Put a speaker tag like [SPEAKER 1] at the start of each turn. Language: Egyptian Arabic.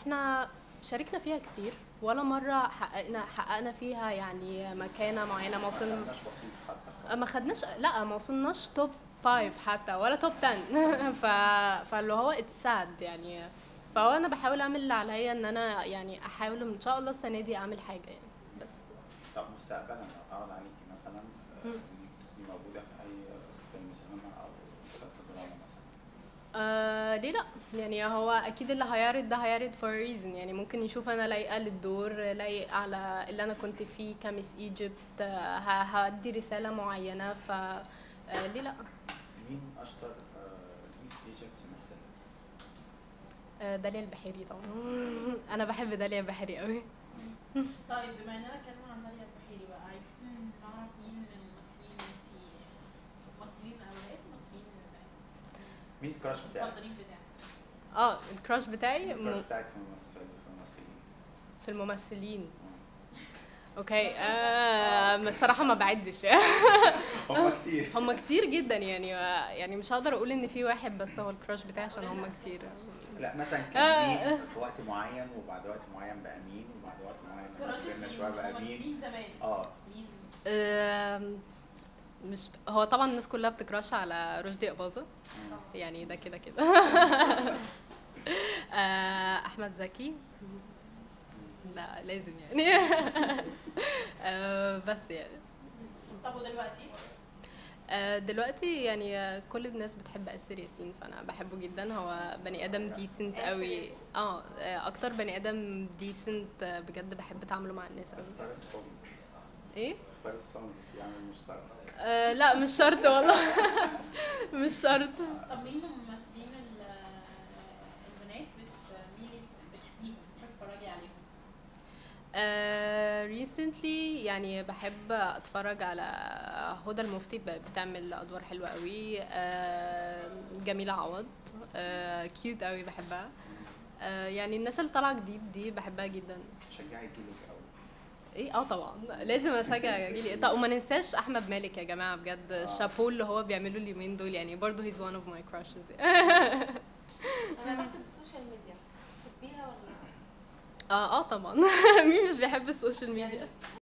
[SPEAKER 1] احنا شاركنا فيها كتير ولا مرة حققنا حققنا فيها يعني مكانة معينة ما وصلنا
[SPEAKER 2] مش بسيط حتى
[SPEAKER 1] ما خدناش لا ما وصلناش توب فايف حتى ولا توب 10 ف... فاللي هو اتس ساد يعني فهو انا بحاول اعمل اللي عليا ان انا يعني احاول ان شاء الله السنه دي اعمل حاجه يعني بس
[SPEAKER 2] طب مستقبلا لو اتعرض عليكي مثلا آه،
[SPEAKER 1] مم.
[SPEAKER 2] انك تكوني موجوده في اي فيلم سينما او مسلسل دراما مثلا
[SPEAKER 1] آه ليه لا يعني هو اكيد اللي هيعرض ده هيعرض for a reason يعني ممكن يشوف انا لايقه للدور لايق على اللي انا كنت فيه كمس ايجيبت آه ه- هادي رساله معينه ف آه ليه لا
[SPEAKER 2] مين اشطر آه، ميس ايجيبت مثلت؟
[SPEAKER 1] آه داليا البحيري طبعا انا بحب داليا البحيري قوي
[SPEAKER 3] طيب بما اننا اتكلمنا عن داليا البحيري بقى عايزين نعرف مين من الممثلين انتي ممثلين اولاد ممثلين بنات
[SPEAKER 2] مين الكراش بتاعك؟
[SPEAKER 3] المفضلين بتاعك
[SPEAKER 1] اه الكراش بتاعي
[SPEAKER 2] الكراش
[SPEAKER 1] م-
[SPEAKER 2] بتاعك في الممثل في الممثلين
[SPEAKER 1] في الممثلين
[SPEAKER 2] مم.
[SPEAKER 1] اوكي آه الصراحه ما بعدش
[SPEAKER 2] هم كتير
[SPEAKER 1] هم كتير جدا يعني يعني مش هقدر اقول ان في واحد بس هو الكراش بتاعي عشان هم كتير
[SPEAKER 2] لا مثلا
[SPEAKER 1] آه.
[SPEAKER 2] كان مين في وقت معين وبعد وقت معين بقى مين وبعد وقت معين لما
[SPEAKER 3] كراش
[SPEAKER 2] كبرنا شويه بقى مين
[SPEAKER 3] ممثلين زمان
[SPEAKER 2] اه
[SPEAKER 3] مين
[SPEAKER 1] آم، مش هو طبعا الناس كلها بتكراش على رشدي اباظه
[SPEAKER 2] مم.
[SPEAKER 1] يعني ده كده كده آه، احمد زكي لا لازم يعني آه، بس يعني
[SPEAKER 3] طب ودلوقتي
[SPEAKER 1] آه، دلوقتي يعني آه، كل الناس بتحب آسر ياسين فانا بحبه جدا هو بني ادم ديسنت
[SPEAKER 3] آسر
[SPEAKER 1] قوي
[SPEAKER 3] ياسين.
[SPEAKER 1] اه آه، اكتر بني ادم ديسنت بجد بحب تعامله مع الناس قوي
[SPEAKER 2] اختار الصمت
[SPEAKER 1] ايه
[SPEAKER 2] اختار الصمت يعني مشترك
[SPEAKER 1] آه لا مش شرط والله مش شرط
[SPEAKER 3] طب مين من الممثلين ال- البنات بتميلي بتحبيهم بتحبي تتفرجي عليهم
[SPEAKER 1] آه ريسنتلي يعني بحب اتفرج على هدى المفتي ب- بتعمل ادوار حلوه قوي آه جميله عوض آه كيوت قوي بحبها آه يعني الناس اللي طالعه جديد دي بحبها جدا
[SPEAKER 2] شجعي جيلك قوي
[SPEAKER 1] ايه اه طبعا لازم اشجع جيلي طب وما ننساش احمد مالك يا جماعه بجد
[SPEAKER 2] آه.
[SPEAKER 1] شابو اللي هو بيعمله اليومين دول يعني برضه هيز وان اوف ماي كراشز
[SPEAKER 4] انا بكتب السوشيال ميديا بتحبيها ولا
[SPEAKER 1] اه اه طبعا مين مش بيحب السوشيال ميديا